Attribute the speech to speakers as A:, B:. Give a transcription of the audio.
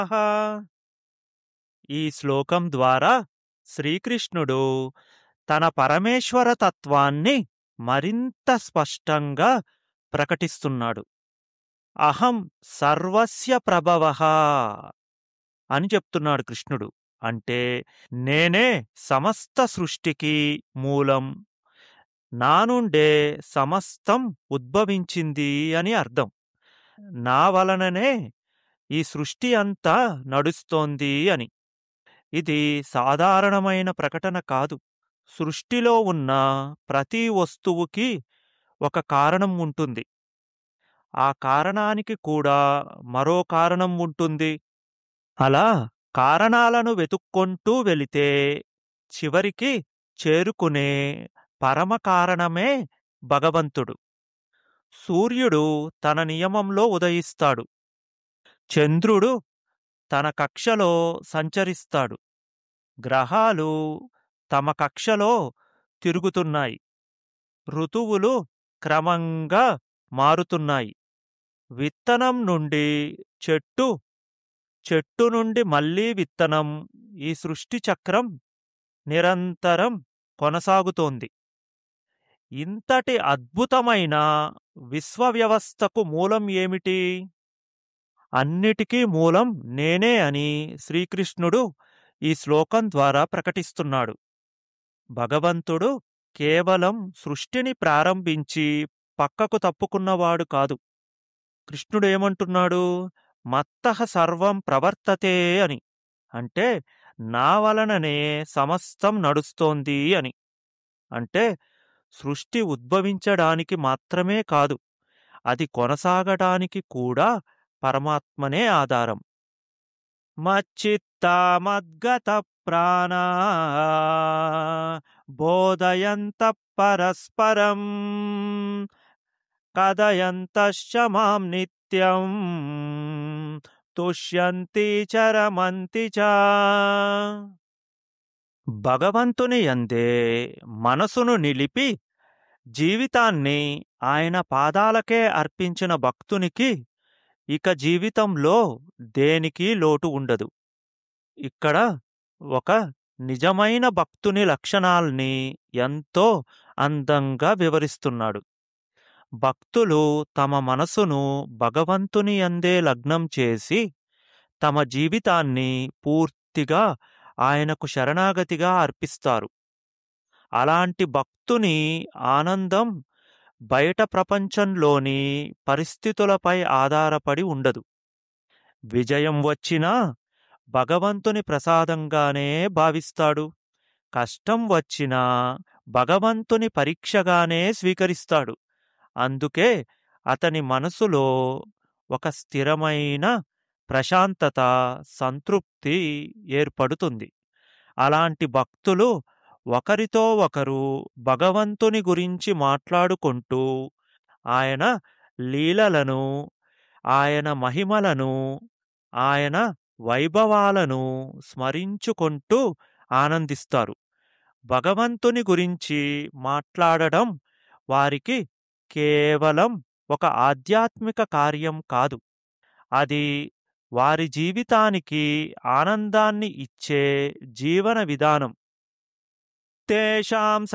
A: ఈ శ్లోకం ద్వారా శ్రీకృష్ణుడు తన పరమేశ్వర తత్వాన్ని మరింత స్పష్టంగా ప్రకటిస్తున్నాడు అహం సర్వస్య ప్రభవ అని చెప్తున్నాడు కృష్ణుడు అంటే నేనే సమస్త సృష్టికి మూలం నా నుండే సమస్తం ఉద్భవించింది అని అర్థం నా వలననే ఈ సృష్టి అంతా నడుస్తోంది అని ఇది సాధారణమైన ప్రకటన కాదు సృష్టిలో ఉన్న ప్రతి వస్తువుకి ఒక కారణం ఉంటుంది ఆ కారణానికి కూడా మరో కారణం ఉంటుంది అలా కారణాలను వెతుక్కొంటూ వెళితే చివరికి చేరుకునే పరమ కారణమే భగవంతుడు సూర్యుడు తన నియమంలో ఉదయిస్తాడు చంద్రుడు తన కక్షలో సంచరిస్తాడు గ్రహాలు తమ కక్షలో తిరుగుతున్నాయి ఋతువులు క్రమంగా మారుతున్నాయి విత్తనం నుండి చెట్టు చెట్టు నుండి మళ్ళీ విత్తనం ఈ సృష్టి చక్రం నిరంతరం కొనసాగుతోంది ఇంతటి అద్భుతమైన విశ్వవ్యవస్థకు మూలం ఏమిటి అన్నిటికీ మూలం నేనే అని శ్రీకృష్ణుడు ఈ శ్లోకం ద్వారా ప్రకటిస్తున్నాడు భగవంతుడు కేవలం సృష్టిని ప్రారంభించి పక్కకు తప్పుకున్నవాడు కాదు కృష్ణుడేమంటున్నాడు మత్తః సర్వం ప్రవర్తతే అని అంటే నా వలననే సమస్తం నడుస్తోంది అని అంటే సృష్టి ఉద్భవించడానికి మాత్రమే కాదు అది కొనసాగటానికి కూడా పరమాత్మనే ఆధారం మచ్చిత్తామద్గత ప్రాణా బోధయంత పరస్పరం కదయంతశ్చ మాం నిత్యం తుష్యంతి చరమంతి చ భగవంతుని యందే మనసును నిలిపి జీవితాన్ని ఆయన పాదాలకే అర్పించిన భక్తునికి ఇక జీవితంలో దేనికి లోటు ఉండదు ఇక్కడ ఒక నిజమైన భక్తుని లక్షణాల్ని ఎంతో అందంగా వివరిస్తున్నాడు భక్తులు తమ మనసును భగవంతుని అందే లగ్నం చేసి తమ జీవితాన్ని పూర్తిగా ఆయనకు శరణాగతిగా అర్పిస్తారు అలాంటి భక్తుని ఆనందం బయట ప్రపంచంలోని పరిస్థితులపై ఆధారపడి ఉండదు విజయం వచ్చినా భగవంతుని ప్రసాదంగానే భావిస్తాడు కష్టం వచ్చినా భగవంతుని పరీక్షగానే స్వీకరిస్తాడు అందుకే అతని మనసులో ఒక స్థిరమైన ప్రశాంతత సంతృప్తి ఏర్పడుతుంది అలాంటి భక్తులు ఒకరితో ఒకరు భగవంతుని గురించి మాట్లాడుకుంటూ ఆయన లీలలను ఆయన మహిమలను ఆయన వైభవాలను స్మరించుకుంటూ ఆనందిస్తారు భగవంతుని గురించి మాట్లాడడం వారికి కేవలం ఒక ఆధ్యాత్మిక కార్యం కాదు అది వారి జీవితానికి ఆనందాన్ని ఇచ్చే జీవన విధానం తేషాం